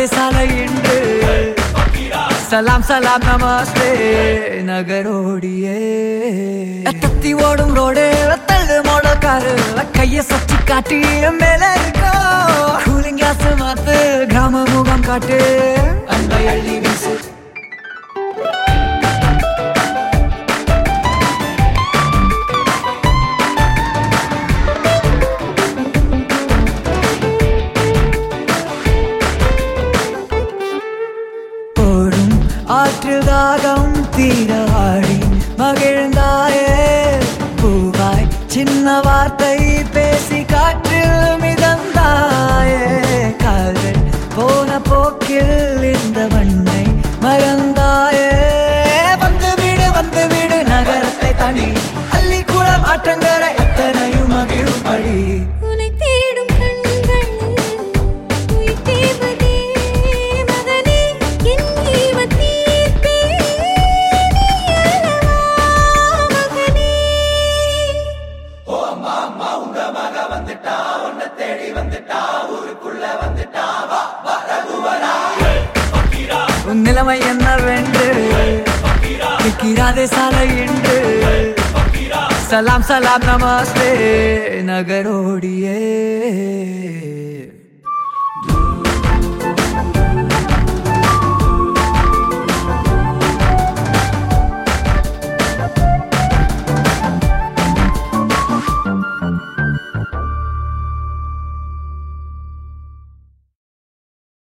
நிற்கிறாதே சாலை இன்று சலாம் சலாம் நமஸ்தே நகரோடியே தத்தி ஓடும் ரோடு தள்ளு மோட காரு கைய சச்சி காட்டி மேல இருக்கோ கூலிங் கிளாஸ் மாத்து கிராம முகம் காட்டு அன்பை அள்ளி வீசு ஓடும் ஆற்றில் தாகம் தீராடி மகிழ்ந்தாயே பூவாய் சின்ன வார்த்தை பேசி காற்றில் மிதந்தாயே கால்கள் போன போக்கில் இந்த மண்ணை மறந்தாயே வந்து வீடு வந்து வீடு நகரத்தை தனி அள்ளி கூட மாற்றங்கரை எத்தனையும் மகிழ்படி உன்னை தேடும் கண்கள் உயிர் தேவதே மகனே என் ஈவ தீர்ப்பே நீ அல்லவா மகனே உன் நிலைமை என்னவென்று நிற்கிறாதே சாலை இன்று சலாம் சலாம் நமஸ்தே நகரோடியே